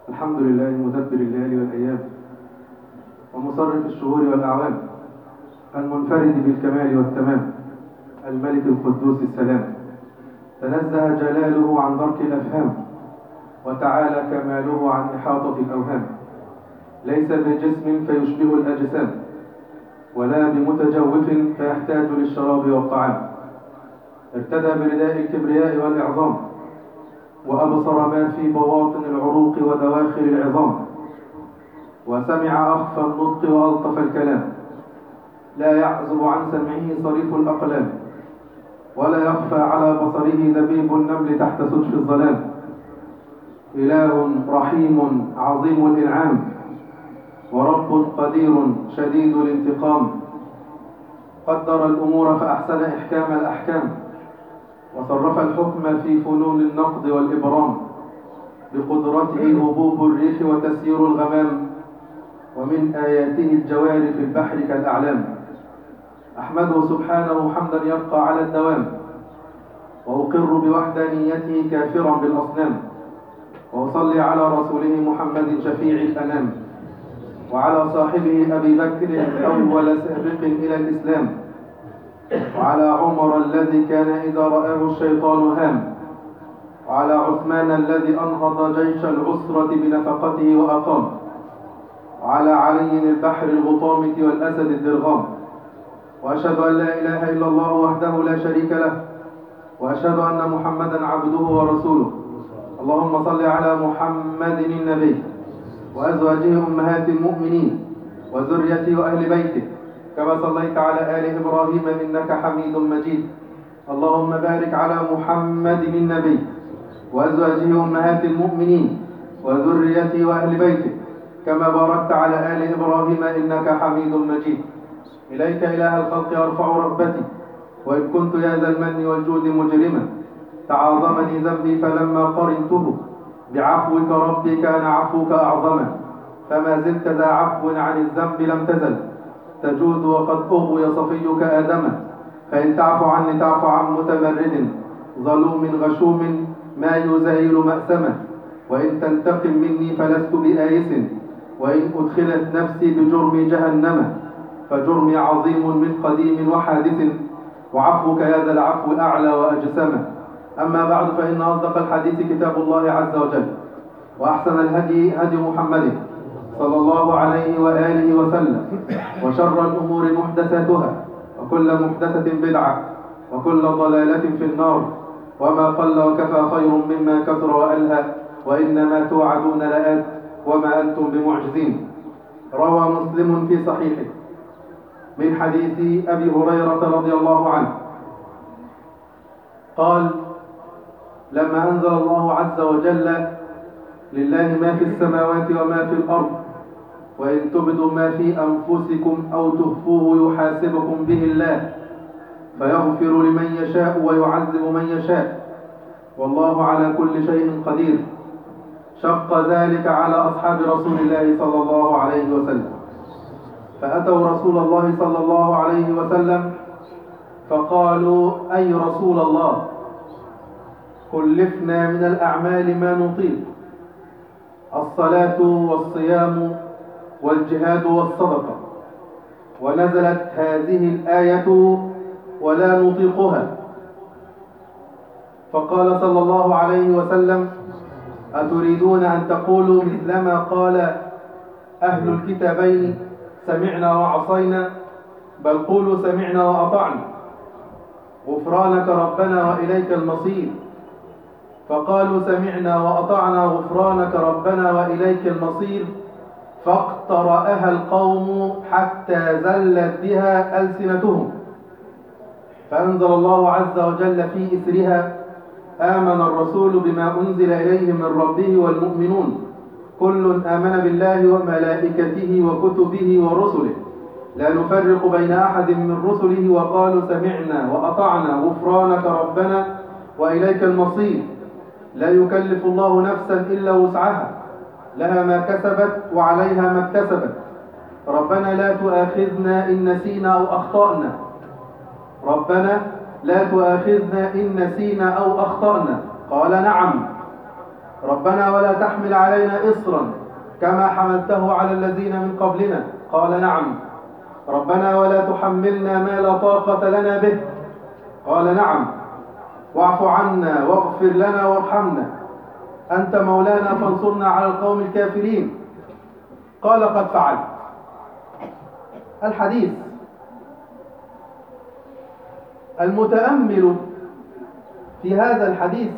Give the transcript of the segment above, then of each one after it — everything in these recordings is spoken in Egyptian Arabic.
الحمد لله مدبر الليالي والأيام ومصرف الشهور والأعوام المنفرد بالكمال والتمام الملك القدوس السلام تنزه جلاله عن درك الأفهام وتعالى كماله عن إحاطة الأوهام ليس بجسم فيشبه الأجسام ولا بمتجوف فيحتاج للشراب والطعام ارتدى برداء الكبرياء والإعظام وأبصر ما في بواطن العروق ودواخل العظام وسمع أخفى النطق وألطف الكلام لا يعزب عن سمعه صريف الأقلام ولا يخفى على بصره دبيب النمل تحت سدف الظلام إله رحيم عظيم الإنعام ورب قدير شديد الانتقام قدر الأمور فأحسن إحكام الأحكام وصرف الحكم في فنون النقد والإبرام بقدرته هبوب الريح وتسيير الغمام ومن آياته الجوار في البحر كالأعلام أحمده سبحانه حمدا يبقى على الدوام وأقر بوحدانيته كافرا بالأصنام وأصلي على رسوله محمد شفيع الأنام وعلى صاحبه أبي بكر أول سابق إلى الإسلام وعلى عمر الذي كان إذا رآه الشيطان هام وعلى عثمان الذي أنهض جيش العسرة بنفقته وأقام وعلى علي البحر الغطامة والأسد الدرغام وأشهد أن لا إله إلا الله وحده لا شريك له وأشهد أن محمدا عبده ورسوله اللهم صل على محمد النبي وأزواجه أمهات المؤمنين وذريته وأهل بيته كما صليت على آل إبراهيم إنك حميد مجيد اللهم بارك على محمد النبي وأزواجه أمهات المؤمنين وذريته وأهل بيته كما باركت على آل إبراهيم إنك حميد مجيد إليك إله الخلق أرفع رغبتي وإن كنت يا ذا المن والجود مجرما تعاظمني ذنبي فلما قرنته بعفوك ربي كان عفوك أعظما فما زلت ذا عفو عن الذنب لم تزل تجود وقد أغوي صفيك آدما فإن تعفو عني تعفو عن متمرد ظلوم غشوم ما يزايل مأسما وإن تنتقم مني فلست بآيس وإن أدخلت نفسي بجرم جهنم فجرمي عظيم من قديم وحادث وعفوك يا ذا العفو أعلى وأجسم أما بعد فإن أصدق الحديث كتاب الله عز وجل وأحسن الهدي هدي محمد صلى الله عليه وآله وسلم وشر الأمور محدثاتها وكل محدثة بدعة وكل ضلالة في النار وما قل وكفى خير مما كثر وألهى وإنما توعدون لآت وما أنتم بمعجزين روى مسلم في صحيحه من حديث أبي هريرة رضي الله عنه قال لما أنزل الله عز وجل لله ما في السماوات وما في الأرض وإن تبدوا ما في أنفسكم أو تخفوه يحاسبكم به الله فيغفر لمن يشاء ويعذب من يشاء والله على كل شيء قدير شق ذلك على أصحاب رسول الله صلى الله عليه وسلم فأتوا رسول الله صلى الله عليه وسلم فقالوا أي رسول الله كلفنا من الأعمال ما نطيق الصلاة والصيام والجهاد والصدقة ونزلت هذه الآية ولا نطيقها فقال صلى الله عليه وسلم أتريدون أن تقولوا مثلما قال أهل الكتابين سمعنا وعصينا بل قولوا سمعنا وأطعنا غفرانك ربنا وإليك المصير فقالوا سمعنا وأطعنا غفرانك ربنا وإليك المصير فاقترأها القوم حتى زلت بها ألسنتهم فأنزل الله عز وجل في إسرها آمن الرسول بما أنزل إليه من ربه والمؤمنون كل آمن بالله وملائكته وكتبه ورسله لا نفرق بين أحد من رسله وقالوا سمعنا وأطعنا غفرانك ربنا وإليك المصير لا يكلف الله نفسا إلا وسعها لها ما كسبت وعليها ما اكتسبت ربنا لا تؤاخذنا إن نسينا أو أخطأنا ربنا لا تؤاخذنا إن نسينا أو أخطأنا قال نعم ربنا ولا تحمل علينا إصرا كما حملته على الذين من قبلنا قال نعم ربنا ولا تحملنا ما لا طاقة لنا به قال نعم واعف عنا واغفر لنا وارحمنا أنت مولانا فانصرنا على القوم الكافرين قال قد فعلت الحديث المتأمل في هذا الحديث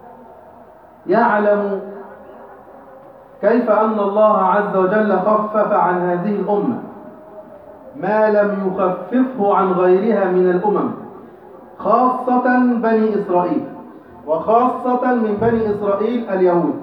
يعلم كيف أن الله عز وجل خفف عن هذه الأمة ما لم يخففه عن غيرها من الأمم خاصة بني إسرائيل وخاصة من بني إسرائيل اليهود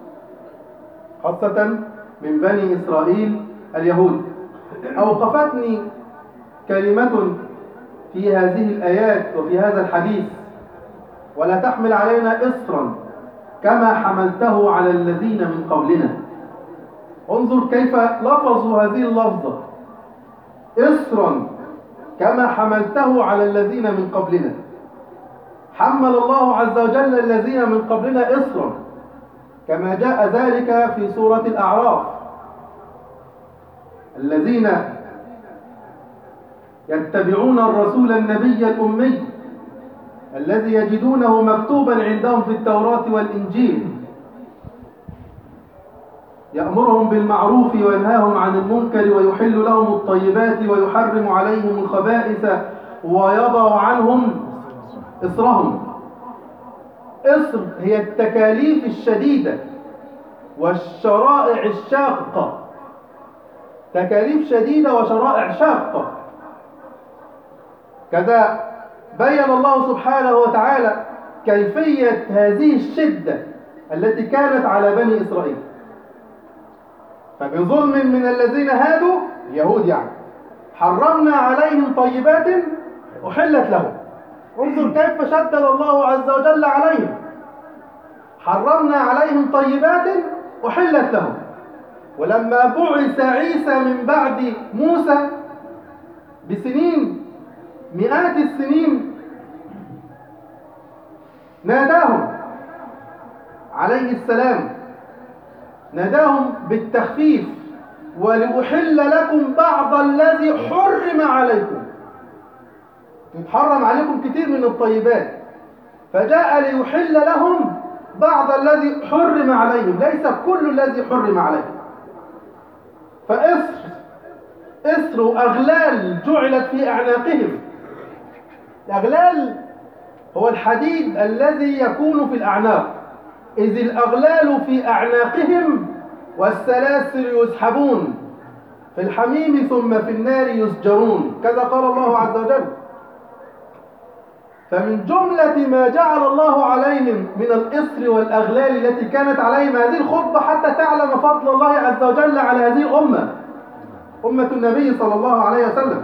خاصة من بني إسرائيل اليهود أوقفتني كلمة في هذه الآيات وفي هذا الحديث ولا تحمل علينا إصرا كما حملته على الذين من قبلنا انظر كيف لفظوا هذه اللفظة إصرا كما حملته على الذين من قبلنا حمل الله عز وجل الذين من قبلنا إصرا كما جاء ذلك في سورة الأعراف الذين يتبعون الرسول النبي الأمي الذي يجدونه مكتوبا عندهم في التوراة والإنجيل يأمرهم بالمعروف وينهاهم عن المنكر ويحل لهم الطيبات ويحرم عليهم الخبائث ويضع عنهم إصرهم إصر هي التكاليف الشديدة والشرائع الشاقة تكاليف شديدة وشرائع شاقة كذا بين الله سبحانه وتعالى كيفية هذه الشدة التي كانت على بني إسرائيل فبظلم من الذين هادوا اليهود يعني حرمنا عليهم طيبات أحلت لهم انظر كيف شدد الله عز وجل عليهم حرمنا عليهم طيبات أحلت لهم ولما بعث عيسى من بعد موسى بسنين مئات السنين ناداهم عليه السلام ناداهم بالتخفيف ولأحل لكم بعض الذي حرم عليكم يتحرم عليكم كتير من الطيبات فجاء ليحل لهم بعض الذي حرم عليهم ليس كل الذي حرم عليهم فإصر إصر أغلال جعلت في أعناقهم الأغلال هو الحديد الذي يكون في الأعناق إذ الأغلال في أعناقهم والسلاسل يسحبون في الحميم ثم في النار يسجرون كذا قال الله عز وجل فمن جملة ما جعل الله عليهم من الإصر والأغلال التي كانت عليهم هذه الخطبة حتى تعلم فضل الله عز وجل على هذه الأمة أمة النبي صلى الله عليه وسلم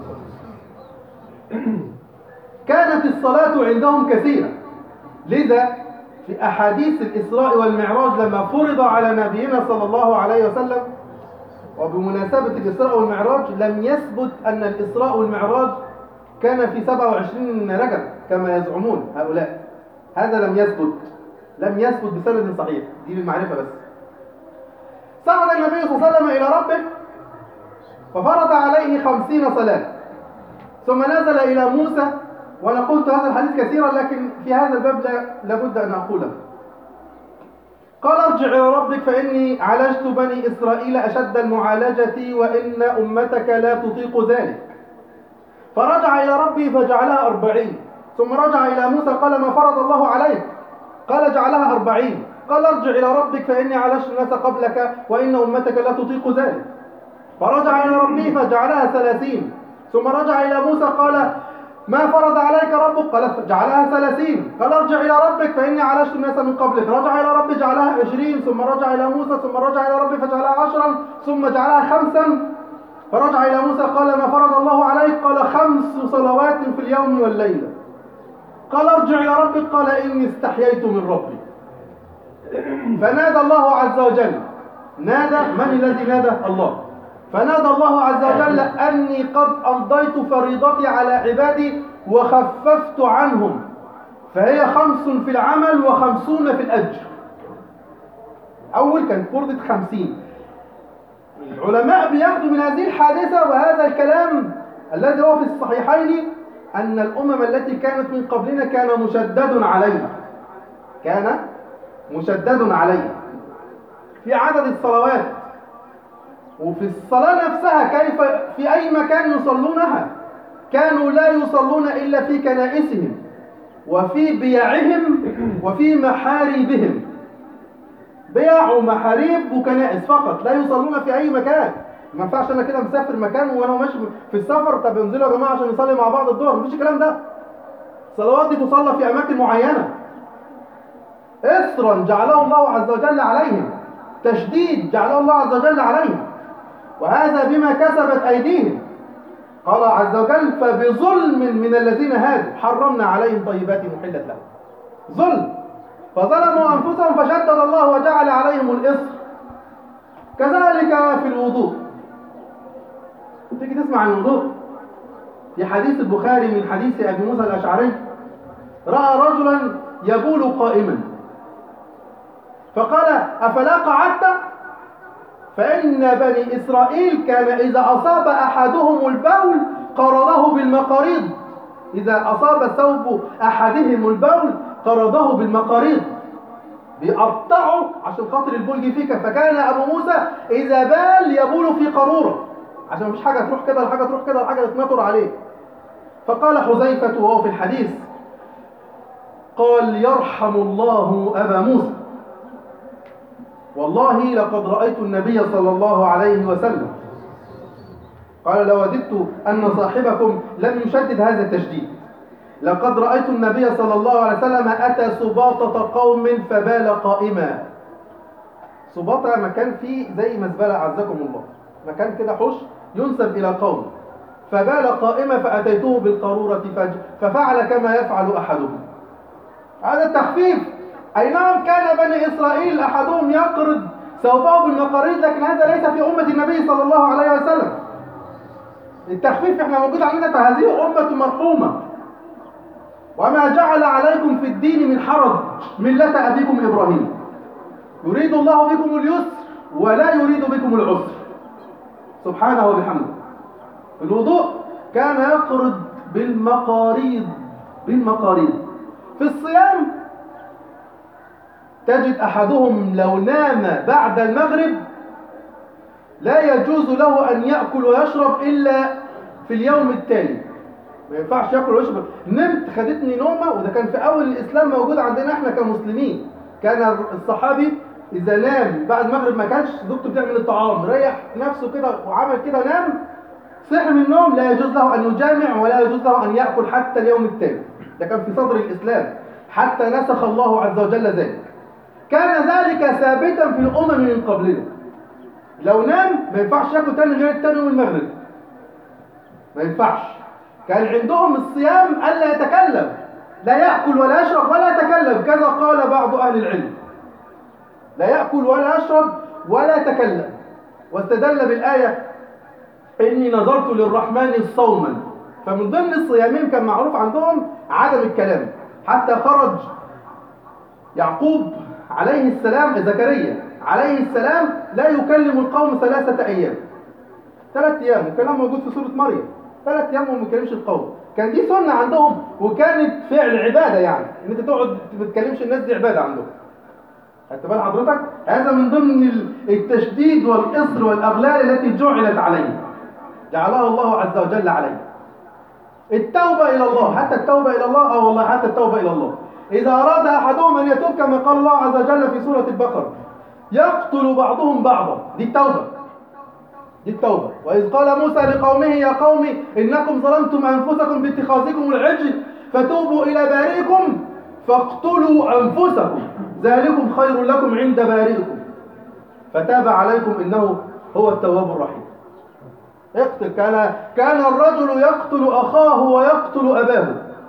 كانت الصلاة عندهم كثيرة لذا في أحاديث الإسراء والمعراج لما فرض على نبينا صلى الله عليه وسلم وبمناسبة الإسراء والمعراج لم يثبت أن الإسراء والمعراج كان في 27 رجب كما يزعمون هؤلاء هذا لم يثبت لم يثبت بسند صحيح دي بالمعرفة بس صعد النبي صلى الله عليه وسلم إلى ربه ففرض عليه خمسين صلاة ثم نزل إلى موسى وأنا قلت هذا الحديث كثيرا لكن في هذا الباب لابد أن أقوله قال ارجع إلى ربك فإني عالجت بني إسرائيل أشد المعالجة وإن أمتك لا تطيق ذلك فرجع إلى ربي فجعلها أربعين ثم رجع إلى موسى قال ما فرض الله عليك قال جعلها أربعين قال ارجع إلى ربك فإني عالجت الناس قبلك وإن أمتك لا تطيق ذلك فرجع إلى ربه فجعلها ثلاثين ثم رجع إلى موسى قال ما فرض عليك ربك قال جعلها ثلاثين قال ارجع إلى ربك فإني عالجت الناس من قبلك رجع إلى ربي جعلها عشرين ثم رجع إلى موسى ثم رجع إلى ربي فجعلها عشرا ثم جعلها خمسا فرجع إلى موسى قال ما فرض الله عليك قال خمس صلوات في اليوم والليلة قال ارجع إلى ربك قال إني استحييت من ربي فنادى الله عز وجل نادى من الذي نادى الله فنادى الله عز وجل أني قد أمضيت فريضتي على عبادي وخففت عنهم فهي خمس في العمل وخمسون في الأجر أول كانت فرضت خمسين العلماء بياخدوا من هذه الحادثة وهذا الكلام الذي هو في الصحيحين أن الأمم التي كانت من قبلنا كان مشدد عليها كان مشدد عليها في عدد الصلوات وفي الصلاة نفسها كيف في أي مكان يصلونها كانوا لا يصلون إلا في كنائسهم وفي بيعهم وفي محاريبهم بيع ومحاريب وكنائس فقط لا يصلون في أي مكان ما ينفعش انا كده مسافر مكان وانا ماشي في السفر طب انزلوا يا جماعه عشان نصلي مع بعض الظهر مفيش الكلام ده الصلوات دي تصلى في اماكن معينه اسرا جعله الله عز وجل عليهم تشديد جعله الله عز وجل عليهم وهذا بما كسبت ايديهم قال عز وجل فبظلم من الذين هادوا حرمنا عليهم طيبات محلت لهم ظلم فظلموا انفسهم فشدد الله وجعل عليهم الاصر كذلك في الوضوء تيجي تسمع عن الوضوء في حديث البخاري من حديث ابي موسى الاشعري راى رجلا يبول قائما فقال افلا قعدت فان بني اسرائيل كان اذا اصاب احدهم البول قرضه بالمقاريض اذا اصاب ثوب احدهم البول قرضه بالمقاريض بيقطعوا عشان خاطر البول جه فيك فكان ابو موسى اذا بال يبول في قاروره عشان مفيش حاجه تروح كده الحاجه تروح كده الحاجه تتنطر عليه فقال حذيفه وهو في الحديث قال يرحم الله ابا موسى والله لقد رايت النبي صلى الله عليه وسلم قال لوددت ان صاحبكم لم يشدد هذا التشديد لقد رأيت النبي صلى الله عليه وسلم أتى سباطة قوم فبال قائما سباطة مكان فيه زي مزبلة عزكم الله مكان كده حش ينسب إلى قوم فبال قائما فأتيته بالقارورة ففعل كما يفعل أحدهم هذا التخفيف أي نعم كان بني إسرائيل أحدهم يقرض ثوبه بالمقاريض لكن هذا ليس في أمة النبي صلى الله عليه وسلم التخفيف احنا موجود عندنا فهذه أمة مرحومة وما جعل عليكم في الدين من حرج ملة أبيكم إبراهيم يريد الله بكم اليسر ولا يريد بكم العسر سبحانه وبحمده الوضوء كان يقرض بالمقاريض بالمقاريض في الصيام تجد أحدهم لو نام بعد المغرب لا يجوز له أن يأكل ويشرب إلا في اليوم التالي ما ينفعش ياكل ويشرب نمت خدتني نومه وده كان في اول الاسلام موجود عندنا احنا كمسلمين كان الصحابي اذا نام بعد المغرب ما كانش زوجته بتعمل الطعام ريح نفسه كده وعمل كده نام صحي من النوم لا يجوز له ان يجامع ولا يجوز له ان ياكل حتى اليوم التالي ده كان في صدر الاسلام حتى نسخ الله عز وجل ذلك كان ذلك ثابتا في الامم من قبلنا لو نام ما ينفعش ياكل تاني غير التاني يوم المغرب ما ينفعش كان عندهم الصيام ألا يتكلم لا يأكل ولا يشرب ولا يتكلم كذا قال بعض أهل العلم لا يأكل ولا يشرب ولا يتكلم واستدل بالآية إني نظرت للرحمن صوما فمن ضمن الصيامين كان معروف عندهم عدم الكلام حتى خرج يعقوب عليه السلام زكريا عليه السلام لا يكلم القوم ثلاثة أيام ثلاث أيام والكلام موجود في سورة مريم ثلاث ايام وما بيكلمش القوم كان دي سنه عندهم وكانت فعل عباده يعني ان انت تقعد ما تكلمش الناس دي عباده عندهم خدت بال حضرتك هذا من ضمن التشديد والاصر والاغلال التي جعلت عليه جعلها الله عز وجل عليه التوبه الى الله حتى التوبه الى الله اه والله حتى التوبه الى الله اذا اراد احدهم ان يتوب كما قال الله عز وجل في سوره البقره يقتل بعضهم بعضا دي التوبه دي التوبة وإذ قال موسى لقومه يا قوم إنكم ظلمتم أنفسكم باتخاذكم العجل فتوبوا إلى بارئكم فاقتلوا أنفسكم ذلكم خير لكم عند بارئكم فتاب عليكم إنه هو التواب الرحيم اقتل كان كان الرجل يقتل أخاه ويقتل أباه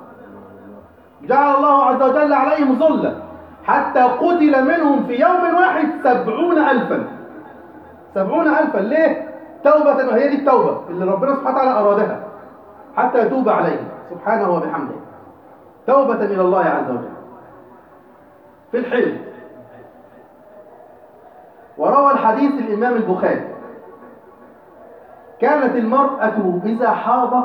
جعل الله عز وجل عليهم ظلة حتى قتل منهم في يوم واحد سبعون ألفا سبعون ألفا ليه؟ توبة وهي دي التوبة اللي ربنا سبحانه وتعالى أرادها حتى يتوب عليه سبحانه وبحمده توبة إلى الله عز وجل في الحلم وروى الحديث الإمام البخاري كانت المرأة إذا حاضت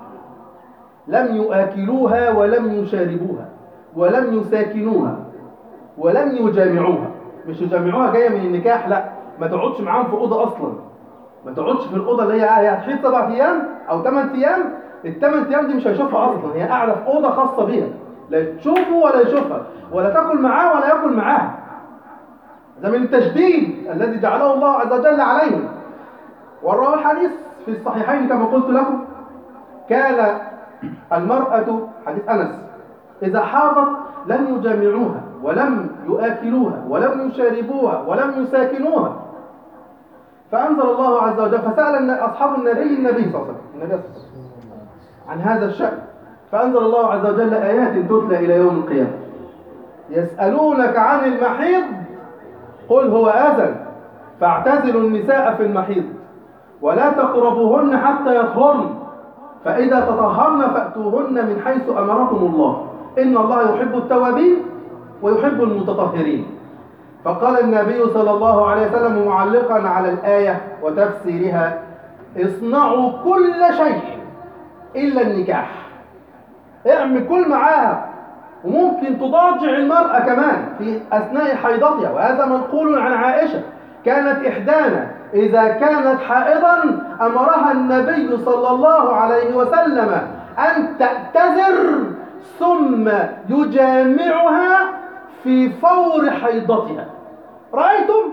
لم يآكلوها ولم يشاربوها ولم يساكنوها ولم يجامعوها مش يجامعوها جاية من النكاح لا ما تقعدش معاهم في أوضة أصلا ما تقعدش في الأوضة اللي هي هي هتحيط سبع أيام أو ثمان أيام الثمان أيام دي مش هيشوفها أصلا هي قاعدة في أوضة خاصة بيها لا تشوفه ولا يشوفها ولا تاكل معاه ولا ياكل معاها ده من التشديد الذي جعله الله عز وجل عليهم وروى الحديث في الصحيحين كما قلت لكم كان المرأة حديث أنس إذا حاضت لم يجامعوها ولم يؤكلوها ولم يشاربوها ولم يساكنوها فأنزل الله عز وجل فسأل أصحاب النبي النبي صلى الله عليه وسلم النبي صلى الله عليه وسلم عن هذا الشأن فأنزل الله عز وجل آيات تتلى إلى يوم القيامة يسألونك عن المحيض قل هو أذى فاعتزلوا النساء في المحيض ولا تقربوهن حتى يطهرن فإذا تطهرن فأتوهن من حيث أمركم الله إن الله يحب التوابين ويحب المتطهرين فقال النبي صلى الله عليه وسلم معلقا على الآية وتفسيرها اصنعوا كل شيء إلا النكاح اعمل كل معاها وممكن تضاجع المرأة كمان في أثناء حيضتها وهذا منقول عن عائشة كانت إحدانا إذا كانت حائضا أمرها النبي صلى الله عليه وسلم أن تعتذر ثم يجامعها في فور حيضتها رأيتم؟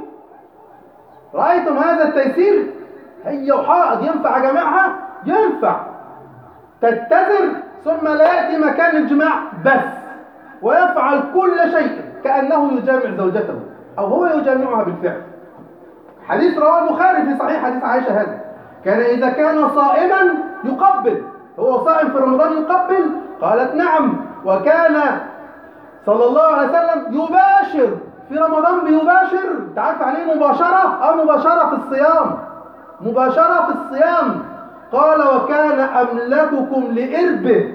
رأيتم هذا التيسير؟ هي وحائض ينفع جماعها؟ ينفع تتذر ثم لا يأتي مكان الجماع بس ويفعل كل شيء كأنه يجامع زوجته أو هو يجامعها بالفعل حديث رواه البخاري في صحيح حديث عائشة هذا كان إذا كان صائما يقبل هو صائم في رمضان يقبل قالت نعم وكان صلى الله عليه وسلم يباشر في رمضان بيباشر تعرف عليه مباشرة أو مباشرة في الصيام مباشرة في الصيام قال وكان أملككم لإربه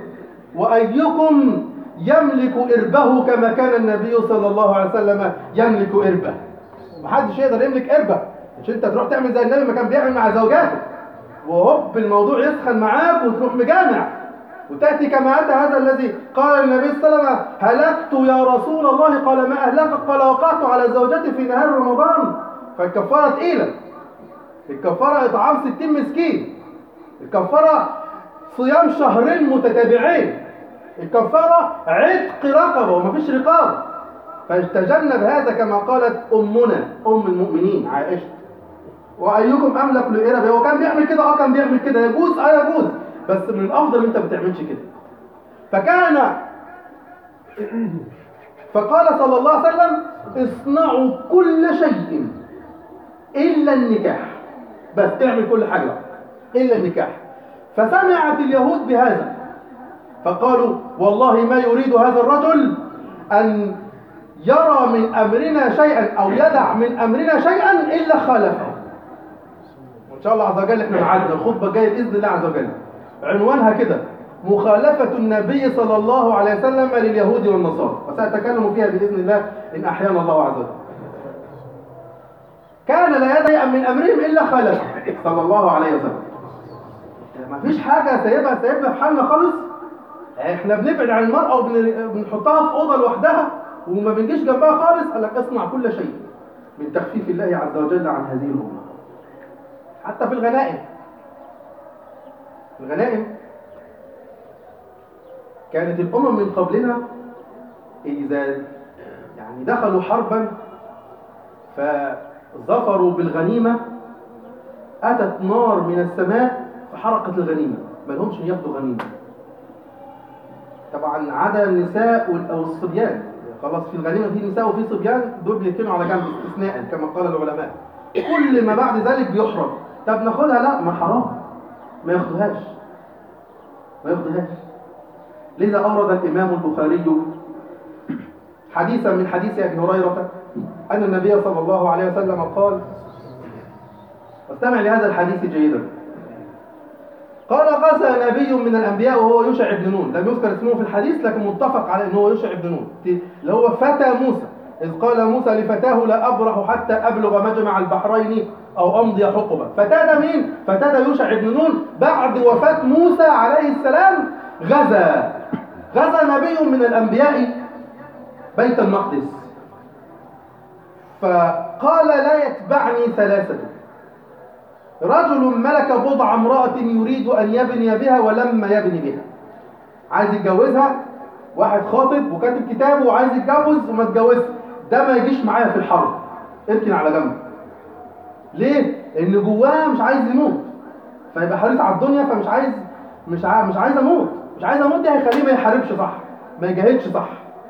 وأيكم يملك إربه كما كان النبي صلى الله عليه وسلم يملك إربه محدش يقدر يملك إربه مش انت تروح تعمل زي النبي ما كان بيعمل مع زوجاته وهوب الموضوع يسخن معاك وتروح مجامع وتأتي كما أتى هذا الذي قال النبي صلى الله عليه وسلم هلكت يا رسول الله قال ما أهلكك قال وقعت على زوجتي في نهار رمضان فالكفارة تقيلة الكفارة إطعام ستين مسكين الكفارة صيام شهرين متتابعين الكفارة عتق رقبة ومفيش رقابة فاجتنب هذا كما قالت أمنا أم المؤمنين عائشة وأيكم أملك لإربه هو كان بيعمل كده اه كان بيعمل كده يجوز اه يجوز بس من الأفضل أنت ما بتعملش كده فكان فقال صلى الله عليه وسلم اصنعوا كل شيء إلا النكاح بس تعمل كل حاجة بقى. إلا النكاح فسمعت اليهود بهذا فقالوا والله ما يريد هذا الرجل أن يرى من أمرنا شيئا أو يدع من أمرنا شيئا إلا خالفه وإن شاء الله عز وجل إحنا معادنا الخطبة جاية بإذن الله عز وجل عنوانها كده مخالفة النبي صلى الله عليه وسلم لليهود والنصارى وسأتكلم فيها بإذن الله إن أحيانا الله عز وجل كان لا يدع من أمرهم إلا خالفه صلى الله عليه وسلم ما فيش حاجة سايبها سايبنا في حالنا خالص احنا بنبعد عن المرأة وبنحطها في أوضة لوحدها وما بنجيش جنبها خالص قال لك اصنع كل شيء من تخفيف الله عز وجل عن هذه الأمة حتى في الغنائم الغنائم كانت الأمم من قبلنا إذا يعني دخلوا حربا فظفروا بالغنيمة أتت نار من السماء فحرقت الغنيمة ما لهمش ياخدوا غنيمة طبعا عدا النساء أو الصبيان خلاص في الغنيمة في نساء وفي صبيان دول بيركنوا على جنب استثناء كما قال العلماء كل ما بعد ذلك بيحرم طب ناخدها لا ما حرام ما ياخدوهاش ما ياخدوهاش لذا أورد الإمام البخاري حديثا من حديث أبي هريرة أن النبي صلى الله عليه وسلم قال واستمع لهذا الحديث جيدا قال غزا نبي من الأنبياء وهو يوشع بن نون لم يذكر اسمه في الحديث لكن متفق على أنه يوشع بن نون اللي هو فتى موسى إذ قال موسى لفتاه لا أبرح حتى أبلغ مجمع البحرين أو أمضي حقبة فتاه ده مين؟ فتاه ده يوشع بن نون بعد وفاة موسى عليه السلام غزا غزا نبي من الأنبياء بيت المقدس فقال لا يتبعني ثلاثة رجل ملك بضع امرأة يريد أن يبني بها ولما يبني بها عايز يتجوزها واحد خاطب وكاتب كتابه وعايز يتجوز وما اتجوزش ده ما يجيش معايا في الحرب اركن على جنب ليه؟ لأن جواه مش عايز يموت فيبقى حريص على الدنيا فمش عايز مش عايز مش عايز اموت مش عايز اموت ده هيخليه ما يحاربش صح ما يجاهدش صح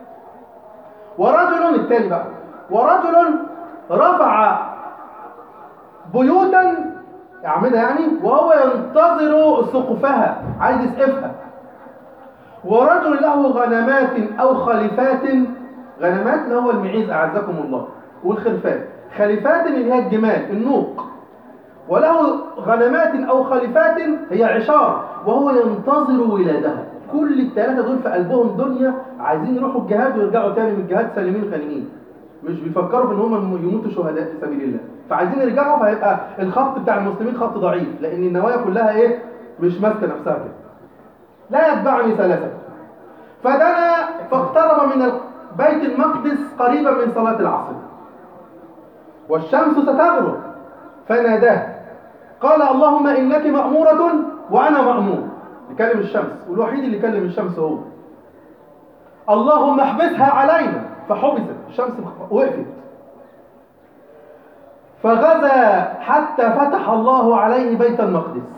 ورجل التاني بقى ورجل رفع بيوتا اعمدها يعني وهو ينتظر سقفها عايز يسقفها ورجل له غنمات او خليفات غنمات اللي هو المعيز اعزكم الله والخلفات خليفات اللي هي الجمال النوق وله غنمات او خليفات هي عشار وهو ينتظر ولادها كل الثلاثه دول في قلبهم دنيا عايزين يروحوا الجهاد ويرجعوا تاني من الجهاد سالمين غانمين مش بيفكروا في ان هم يموتوا شهداء في سبيل الله فعايزين يرجعوا فهيبقى الخط بتاع المسلمين خط ضعيف لان النوايا كلها ايه مش ماسكه نفسها كده لا يتبعني ثلاثه فدنا فاقترب من بيت المقدس قريبا من صلاه العصر والشمس ستغرب فناداه قال اللهم انك ماموره وانا مامور يكلم الشمس والوحيد اللي يكلم الشمس هو اللهم احبسها علينا فحبست الشمس وقفت فغزا حتى فتح الله عليه بيت المقدس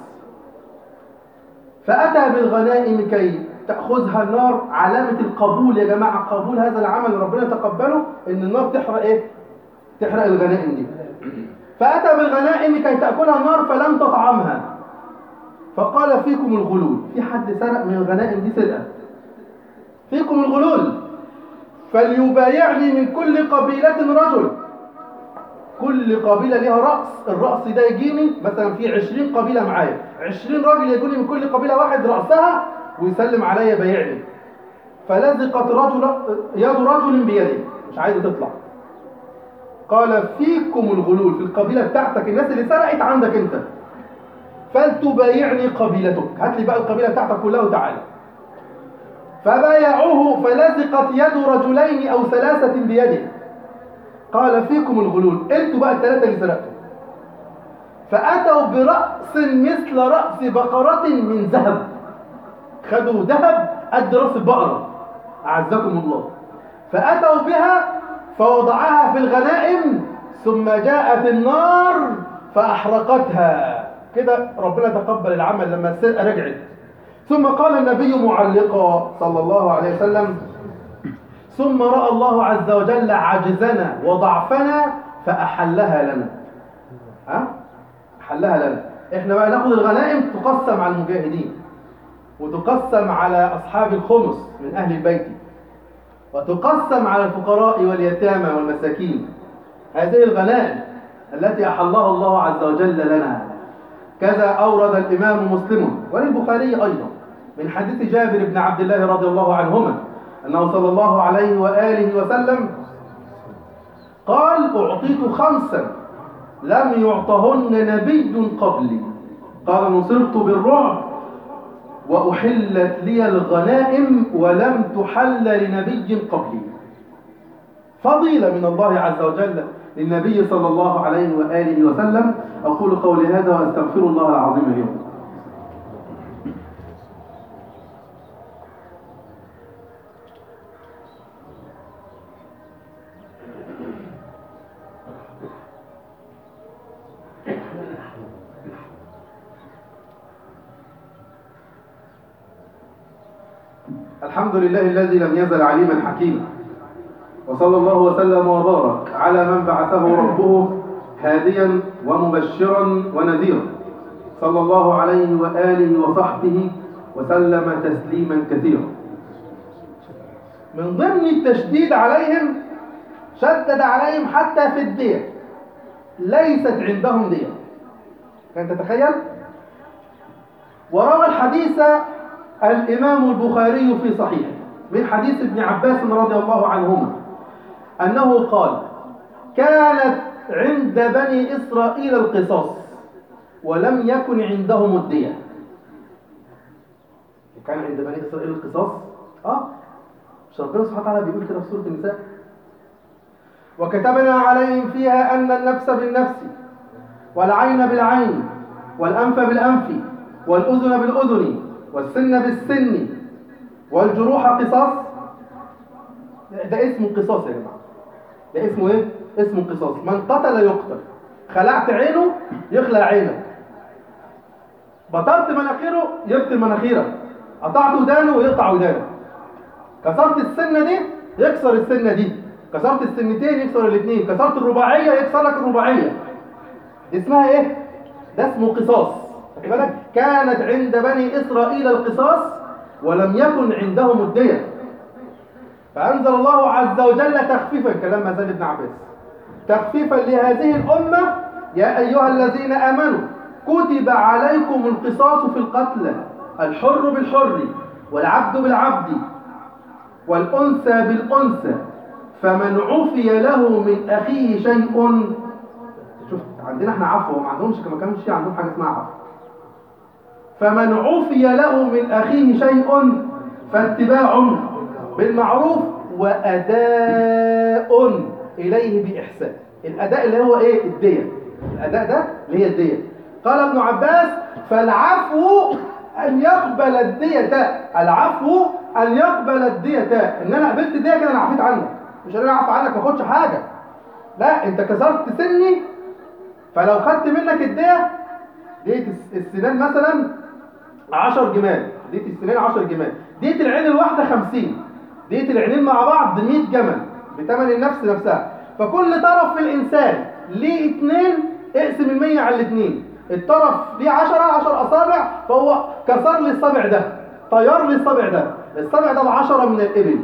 فأتى بالغنائم كي تأخذها النار علامة القبول يا جماعة قبول هذا العمل ربنا تقبله إن النار تحرق إيه؟ تحرق الغنائم دي فأتى بالغنائم كي تأكلها النار فلم تطعمها فقال فيكم الغلول في حد سرق من الغنائم دي سرقة فيكم الغلول فليبايعني من كل قبيلة رجل كل قبيلة ليها رأس الرأس ده يجيني مثلا في عشرين قبيلة معايا عشرين راجل يجوني من كل قبيلة واحد رأسها ويسلم عليا بايعني فلزقت رجل يد رجل بيده مش عايزة تطلع قال فيكم الغلول في القبيلة بتاعتك الناس اللي سرقت عندك انت فلتبايعني قبيلتك هات لي بقى القبيلة بتاعتك كلها وتعالى فبايعوه فلزقت يد رجلين او ثلاثة بيده قال فيكم الغلول انتوا بقى الثلاثة اللي سرقتوا فأتوا برأس مثل رأس بقرة من ذهب خدوا ذهب قد رأس البقرة أعزكم الله فأتوا بها فوضعها في الغنائم ثم جاءت النار فأحرقتها كده ربنا تقبل العمل لما السرقة رجعت ثم قال النبي معلقا صلى الله عليه وسلم ثم رأى الله عز وجل عجزنا وضعفنا فأحلها لنا ها؟ أحلها لنا احنا بقى ناخد الغنائم تقسم على المجاهدين وتقسم على أصحاب الخمس من أهل البيت وتقسم على الفقراء واليتامى والمساكين هذه الغنائم التي أحلها الله عز وجل لنا كذا أورد الإمام مسلم وللبخاري أيضا من حديث جابر بن عبد الله رضي الله عنهما أنه صلى الله عليه وآله وسلم قال أعطيت خمسا لم يعطهن نبي قبلي قال نصرت بالرعب وأحلت لي الغنائم ولم تحل لنبي قبلي فضيلة من الله عز وجل للنبي صلى الله عليه وآله وسلم أقول قولي هذا وأستغفر الله العظيم اليوم الحمد لله الذي لم يزل عليما حكيما وصلى الله وسلم وبارك على من بعثه ربه هاديا ومبشرا ونذيرا صلى الله عليه وآله وصحبه وسلم تسليما كثيرا من ضمن التشديد عليهم شدد عليهم حتى في الدية ليست عندهم دية كان تتخيل وروى الحديث الإمام البخاري في صحيحه من حديث ابن عباس رضي الله عنهما أنه قال كانت عند بني إسرائيل القصاص ولم يكن عندهم الدية كان عند بني إسرائيل القصاص آه مش ربنا سبحانه وتعالى بيقول كده في سورة النساء وكتبنا عليهم فيها أن النفس بالنفس والعين بالعين والأنف بالأنف والأذن بالأذن والسن بالسن والجروح قصاص ده اسمه قصاص يا جماعة ده اسمه ايه؟ اسمه قصاص من قتل يقتل خلعت عينه يخلع عينك بطرت مناخيره يقتل مناخيرك قطعت ودانه ويقطع ودانك كسرت السنة دي يكسر السنة دي كسرت السنتين يكسر الاثنين كسرت الرباعية يكسر لك الرباعية دي اسمها ايه ده اسمه قصاص خد بالك كانت عند بني اسرائيل القصاص ولم يكن عندهم الدية فانزل الله عز وجل تخفيفا كلام ما زال ابن عباس تخفيفا لهذه الامه يا ايها الذين امنوا كتب عليكم القصاص في القتلى الحر بالحر والعبد بالعبد والانثى بالانثى فمن عفي له من اخيه شيء شوف عندنا احنا عفو وما عندهمش ما كانش في عندهم حاجه اسمها عفو فمن عفي له من اخيه شيء فاتباع بالمعروف واداء اليه باحسان الاداء اللي هو ايه الديه الاداء ده اللي هي الديه قال ابن عباس فالعفو ان يقبل الديه العفو ان يقبل الديه ان انا قبلت الديه كده انا عفيت عنك مش انا اعفى عنك ما اخدش حاجه لا انت كسرت سني فلو خدت منك الدية ديت السنان مثلا 10 جمال ديت السنان 10 جمال ديت العين الواحدة 50 ديت العينين مع بعض 100 جمل بثمن النفس نفسها فكل طرف في الإنسان ليه اتنين اقسم المية على الاتنين الطرف ليه 10 10 أصابع فهو كسر لي الصابع ده طير لي الصابع ده الصابع ده ب 10 من الإبل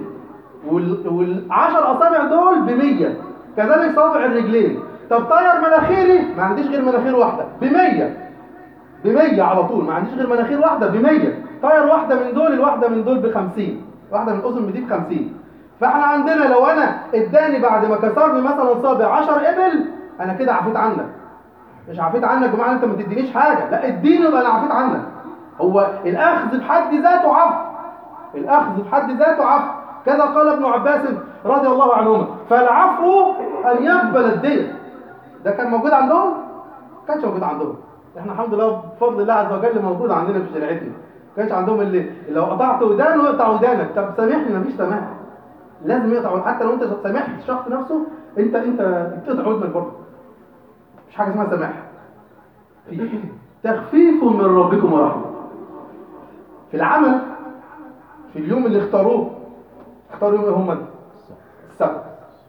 والعشر أصابع دول ب 100 كذلك صابع الرجلين طب طير مناخيري ما عنديش غير مناخير واحدة بمية بمية على طول ما عنديش غير مناخير واحدة بمية طير واحدة من دول الواحدة من دول بخمسين واحدة من الأذن دي بخمسين فاحنا عندنا لو انا اداني بعد ما كسرني مثلا صابع 10 ابل انا كده عفيت عنك مش عفيت عنك بمعنى انت ما تدينيش حاجة لا اديني يبقى انا عفيت عنك هو الاخذ بحد ذاته عفو الاخذ بحد ذاته عفو كذا قال ابن عباس رضي الله عنهما فالعفو ان يقبل الدين ده كان موجود عندهم ما كانش موجود عندهم احنا الحمد لله بفضل الله عز وجل موجود عندنا في شريعتنا ما كانش عندهم اللي لو قطعت ودانه يقطع ودانك طب سامحني مفيش سماح لازم يقطع حتى لو انت سامحت الشخص نفسه انت انت بتقطع ودنك برضه مش حاجه اسمها سماح في تخفيف من ربكم ورحمه في العمل في اليوم اللي اختاروه اختاروا يوم ايه هم السبت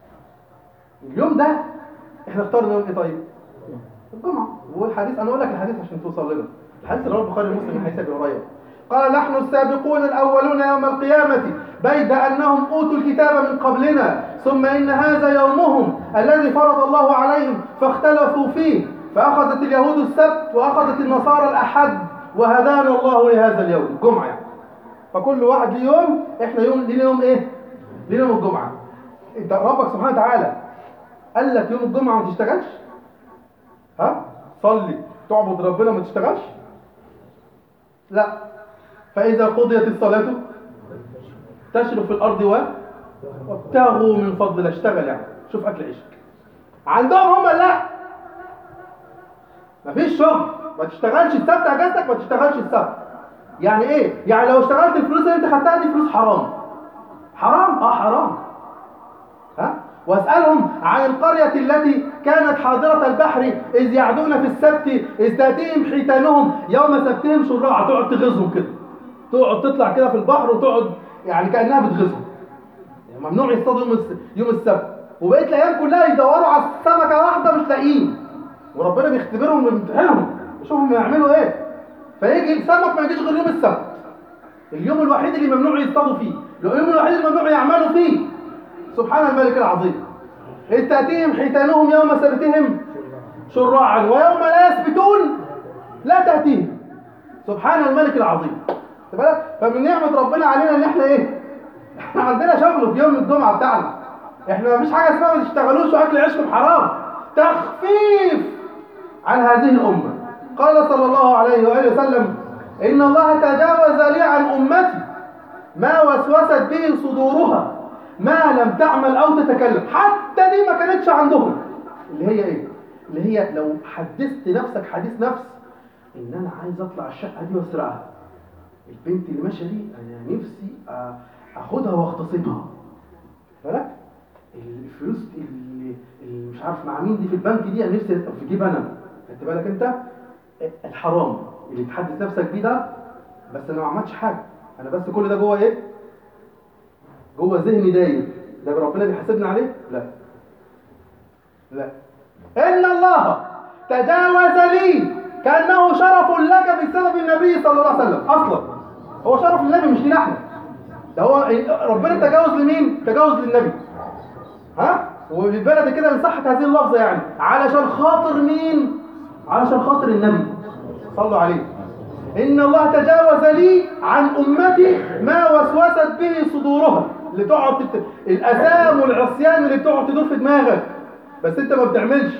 اليوم ده احنا اخترنا يوم ايه طيب الجمعه والحديث انا اقول لك الحديث عشان توصل لنا الحديث رواه البخاري ومسلم من حديث ابي هريره قال نحن السابقون الاولون يوم القيامه بيد انهم اوتوا الكتاب من قبلنا ثم ان هذا يومهم الذي فرض الله عليهم فاختلفوا فيه فاخذت اليهود السبت واخذت النصارى الاحد وهدانا الله لهذا اليوم الجمعه يعني فكل واحد ليه يوم احنا يوم لينا يوم ايه لينا يوم الجمعه انت ربك سبحانه وتعالى قال لك يوم الجمعه ما تشتغلش ها صلي تعبد ربنا ما تشتغلش لا فاذا قضيت الصلاه تشرب في الارض و وابتغوا من فضل اشتغل يعني شوف اكل عيشك عندهم هم لا مفيش شغل ما تشتغلش السبت اجازتك ما تشتغلش السبت يعني ايه يعني لو اشتغلت الفلوس اللي انت خدتها دي فلوس حرام حرام اه حرام ها واسالهم عن القريه التي كانت حاضره البحر اذ يعدون في السبت اذ تاتيهم حيتانهم يوم سبتهم شراعه تقعد تغيظهم كده تقعد تطلع كده في البحر وتقعد يعني كانها بتغيظهم يعني ممنوع يصطادوا يوم يوم السبت وبقيت الايام كلها يدوروا على سمكه واحده مش لاقيين وربنا بيختبرهم ويمتحنهم يشوفهم يعملوا ايه فيجي السمك ما يجيش غير يوم السبت اليوم الوحيد اللي ممنوع يصطادوا فيه اليوم الوحيد اللي ممنوع يعملوا فيه سبحان الملك العظيم إذ تأتيهم حيتانهم يوم سبتهم شراعا ويوم لا يسبتون لا تأتيهم سبحان الملك العظيم بالك فمن نعمة ربنا علينا ان احنا ايه احنا عندنا شغل في يوم الجمعة بتاعنا احنا مفيش حاجه اسمها ما تشتغلوش واكل عيشكم حرام تخفيف عن هذه الامه قال صلى الله عليه واله وسلم ان الله تجاوز لي عن امتي ما وسوست به صدورها ما لم تعمل او تتكلم حتى دي ما كانتش عندهم اللي هي ايه اللي هي لو حدثت نفسك حديث نفس ان انا عايز اطلع الشقه دي واسرقها البنت اللي ماشيه دي انا نفسي أ- اخدها واغتصبها بالك الفلوس اللي, اللي مش عارف مع مين دي في البنك دي انا نفسي في جيب انا خدت بالك انت الحرام اللي تحدث نفسك بيه ده بس انا ما عملتش حاجه انا بس كل ده جوه ايه جوه ذهني داير ده ربنا بيحاسبني عليه لا لا ان الله تجاوز لي كانه شرف لك بسبب النبي صلى الله عليه وسلم اصلا هو شرف للنبي مش لينا احنا ده هو ربنا تجاوز لمين تجاوز للنبي ها وبالبلد كده ان صحت هذه اللفظه يعني علشان خاطر مين علشان خاطر النبي صلوا عليه ان الله تجاوز لي عن امتي ما وسوست به صدورها اللي تقعد تت... الاثام والعصيان اللي بتقعد تدور في دماغك بس انت ما بتعملش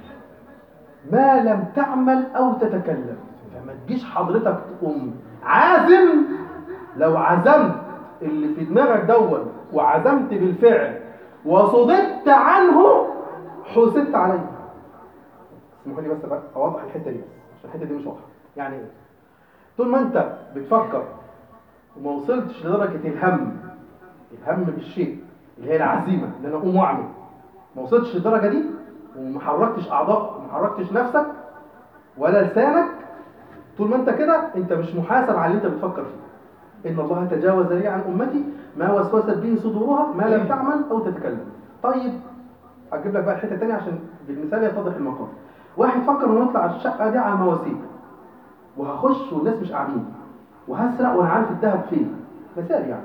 ما لم تعمل او تتكلم فما تجيش حضرتك تقوم عازم لو عزمت اللي في دماغك دون وعزمت بالفعل وصددت عنه حسدت عليه اسمحوا لي بس بقى اوضح الحته دي بس عشان الحته دي مش واضحه يعني ايه طول ما انت بتفكر وما وصلتش لدرجه الهم الهم بالشيء اللي هي العزيمه ان انا اقوم واعمل ما وصلتش للدرجه دي وما حركتش اعضاء وما حركتش نفسك ولا لسانك طول ما انت كده انت مش محاسب على اللي انت بتفكر فيه ان الله تجاوز لي عن امتي ما وسوست به صدورها ما لم تعمل او تتكلم طيب هجيب لك بقى الحته الثانيه عشان بالمثال يتضح المقام واحد فكر انه يطلع الشقه دي على المواسير وهخش والناس مش قاعدين وهسرق وانا عارف الذهب فين مثال يعني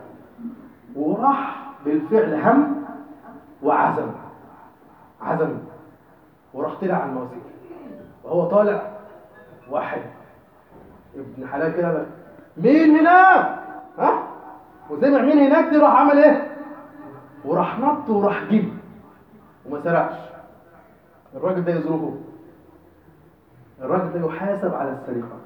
وراح بالفعل هم وعزم عزم وراح طلع على المواسير وهو طالع واحد ابن حلال كده بقى مين هناك ها وسمع مين هناك دي راح عمل ايه وراح نط وراح جيب وما سرقش الراجل ده يظروفه الراجل ده يحاسب على السرقه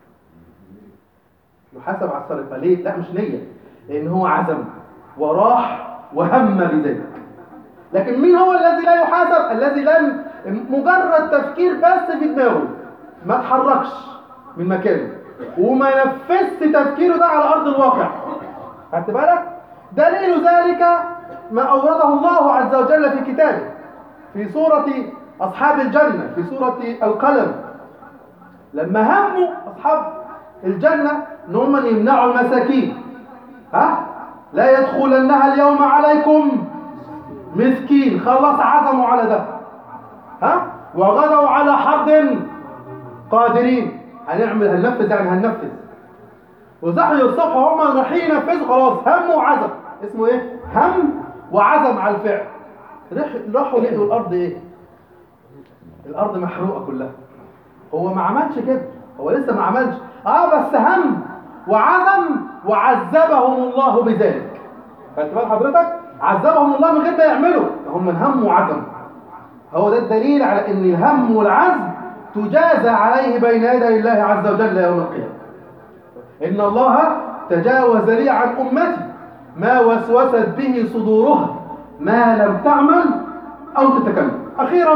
يحاسب على السرقه ليه لا مش نيه لان هو عزم وراح وهم بذلك لكن مين هو الذي لا يحاسب الذي لم مجرد تفكير بس في دماغه ما تحركش من مكانه وما نفذش تفكيره ده على ارض الواقع خدت بالك دليل ذلك ما اورده الله عز وجل في كتابه في سوره اصحاب الجنه في سوره القلم لما هموا اصحاب الجنه ان هم يمنعوا المساكين ها لا يدخلنها اليوم عليكم مسكين خلاص عزموا على ده ها وغدوا على حرد قادرين هنعمل هننفذ يعني هننفذ وصحوا الصبح هم رايحين ينفذوا خلاص هم وعزم اسمه ايه هم وعزم على الفعل راحوا لقوا الارض ايه الارض محروقه كلها هو ما عملش كده هو لسه ما عملش اه بس هم وعزم وعذبهم الله بذلك خدت بال حضرتك عذبهم الله من غير ما يعملوا هم من هم وعزم هو ده الدليل على ان الهم والعزم تجازى عليه بين يدي الله عز وجل يوم القيامه ان الله تجاوز لي عن امتي ما وسوست به صدورها ما لم تعمل او تتكلم اخيرا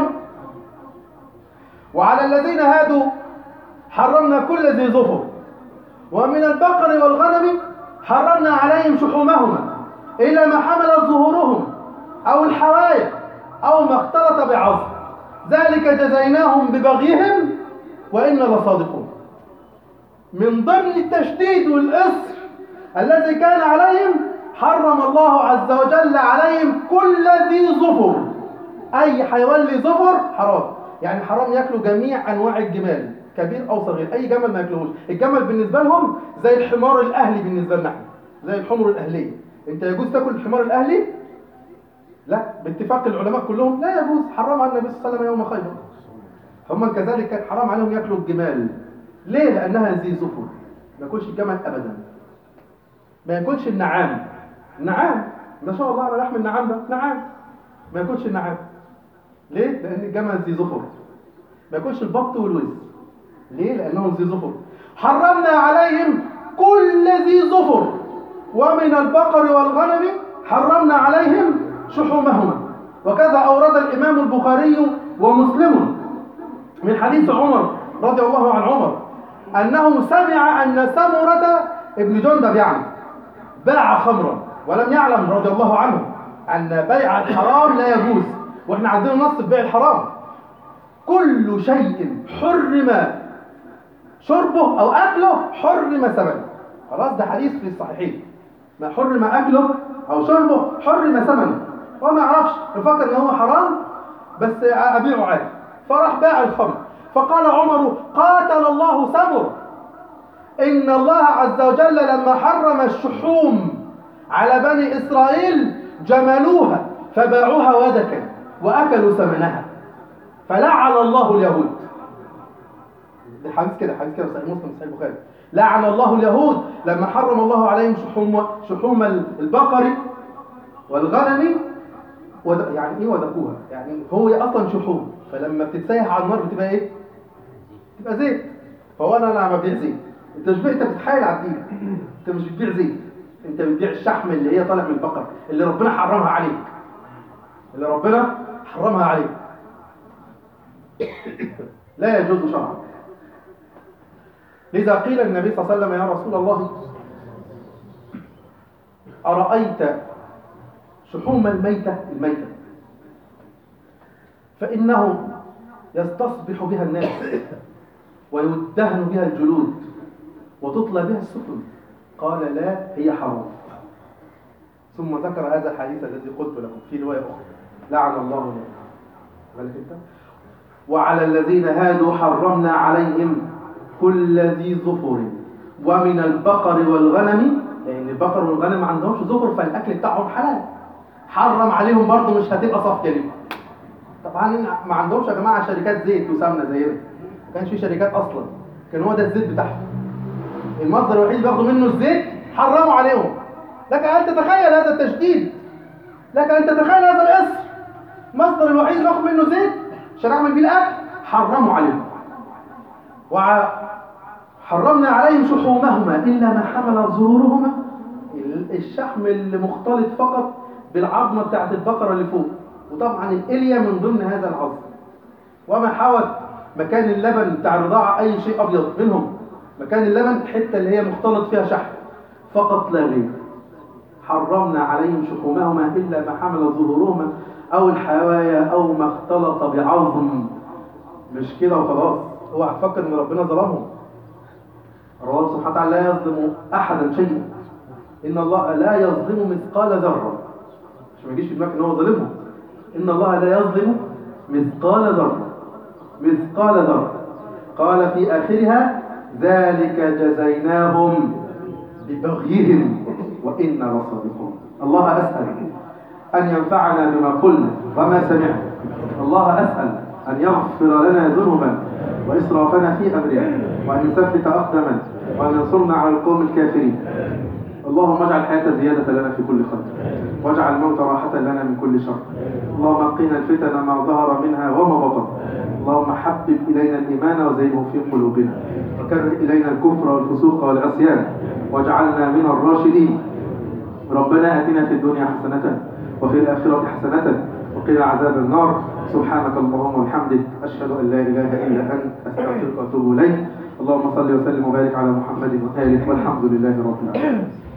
وعلى الذين هادوا حرمنا كل ذي ظفر ومن البقر والغنم حرمنا عليهم شحومهما إلى ما حملت ظهورهم أو الحوايا أو ما اختلط بعظم ذلك جزيناهم ببغيهم وإنا لصادقون من ضمن التشديد والإصر الذي كان عليهم حرم الله عز وجل عليهم كل ذي ظفر أي حيوان ذي ظفر حرام يعني حرام ياكلوا جميع أنواع الجمال كبير أو صغير أي جمل ما ياكلوش الجمل بالنسبة لهم زي الحمار الأهلي بالنسبة لنا زي الحمر الأهلية انت يجوز تاكل الحمار الاهلي لا باتفاق العلماء كلهم لا يجوز حرم على النبي صلى الله عليه وسلم يوم خيبر هم كذلك كان حرام عليهم ياكلوا الجمال ليه لانها ذي زفر ما ياكلش الجمل ابدا ما ياكلش النعام النعام ما شاء الله على لحم النعام ده نعام ما ياكلش النعام ليه؟ لأن الجمل ذي ظفر ما ياكلش البط والوز ليه؟ لأنهم ذي ظفر حرمنا عليهم كل ذي ظفر ومن البقر والغنم حرمنا عليهم شحومهما وكذا أورد الإمام البخاري ومسلم من حديث عمر رضي الله عن عمر أنه سمع أن سمرة ابن جندب يعني باع خمرا ولم يعلم رضي الله عنه أن بيع الحرام لا يجوز وإحنا عندنا نص في بيع الحرام كل شيء حرم شربه أو أكله حرم ثمنه خلاص ده حديث في الصحيحين ما حرم أكله أو شربه حرم ثمنه هو ما يعرفش يفكر إن هو حرام بس أبيعه عادي فراح باع الخمر فقال عمر قاتل الله سمر إن الله عز وجل لما حرم الشحوم على بني إسرائيل جملوها فباعوها ودكا وأكلوا ثمنها فلعن الله اليهود الحديث كده حديث كده صحيح مسلم صحيح البخاري لعن الله اليهود لما حرم الله عليهم شحوم شحوم البقر والغنم ود... يعني ايه ودكوها يعني هو اصلا شحوم فلما بتتسيح على النار بتبقى ايه تبقى زيت فهو انا انا ببيع زيت انت مش انت بتتحايل على الدين انت مش بتبيع زيت انت بتبيع الشحم اللي هي طالع من البقر اللي ربنا حرمها عليك اللي ربنا حرمها عليك لا يجوز شرعا لذا قيل النبي صلى الله عليه وسلم يا رسول الله أرأيت شحوم الميتة الميتة فإنه يستصبح بها الناس ويدهن بها الجلود وتطلى بها السفن قال لا هي حرام ثم ذكر هذا الحديث الذي قلت لكم في رواية أخرى لعن الله اليهود بالك انت وعلى الذين هادوا حرمنا عليهم كل ذي ظفر ومن البقر والغنم لان البقر والغنم ما عندهمش ظفر فالاكل بتاعهم حلال حرم عليهم برضه مش هتبقى صافيه ليهم طبعا ما عندهمش يا جماعه شركات زيت وسمنه زينا ما كانش في شركات اصلا كان هو ده الزيت بتاعهم المصدر الوحيد اللي بياخدوا منه الزيت حرموا عليهم لك ان تتخيل هذا التشديد لك ان تتخيل هذا الاسر المصدر الوحيد اللي باخد منه زيت عشان اعمل بيه الاكل حرموا عليهم وحرمنا عليهم شحومهما الا ما حمل ظهورهما الشحم اللي مختلط فقط بالعظمه بتاعت البقره اللي فوق وطبعا الاليه من ضمن هذا العظم وما حوت مكان اللبن بتاع الرضاعه اي شيء ابيض منهم مكان اللبن الحته اللي هي مختلط فيها شحم فقط لا غير حرمنا عليهم شحومهما الا ما حمل ظهورهما او الحوايا او ما اختلط بعظم مش كده وخلاص اوعى تفكر ان ربنا ظلمهم الله سبحانه وتعالى لا يظلم احدا شيئا ان الله لا يظلم مثقال ذره مش ما يجيش في دماغك ان هو ظالمهم ان الله لا يظلم مثقال ذره مثقال ذره قال في اخرها ذلك جزيناهم ببغيهم وانا لصادقون الله اسال أن ينفعنا بما قلنا وما سمعنا الله أسأل أن يغفر لنا ذنوبنا وإسرافنا في أمرنا وأن يثبت أقدمنا وأن ينصرنا على القوم الكافرين اللهم اجعل الحياة زيادة لنا في كل خير واجعل الموت راحة لنا من كل شر اللهم قنا الفتن ما ظهر منها وما بطن اللهم حبب إلينا الإيمان وزينه في قلوبنا وكره إلينا الكفر والفسوق والعصيان واجعلنا من الراشدين ربنا آتنا في الدنيا حسنة وفي الآخرة حسنة وقنا عذاب النار سبحانك اللهم وبحمدك أشهد أن لا إله إلا أنت أستغفرك وأتوب إليك اللهم صل وسلم وبارك على محمد وآله والحمد لله رب العالمين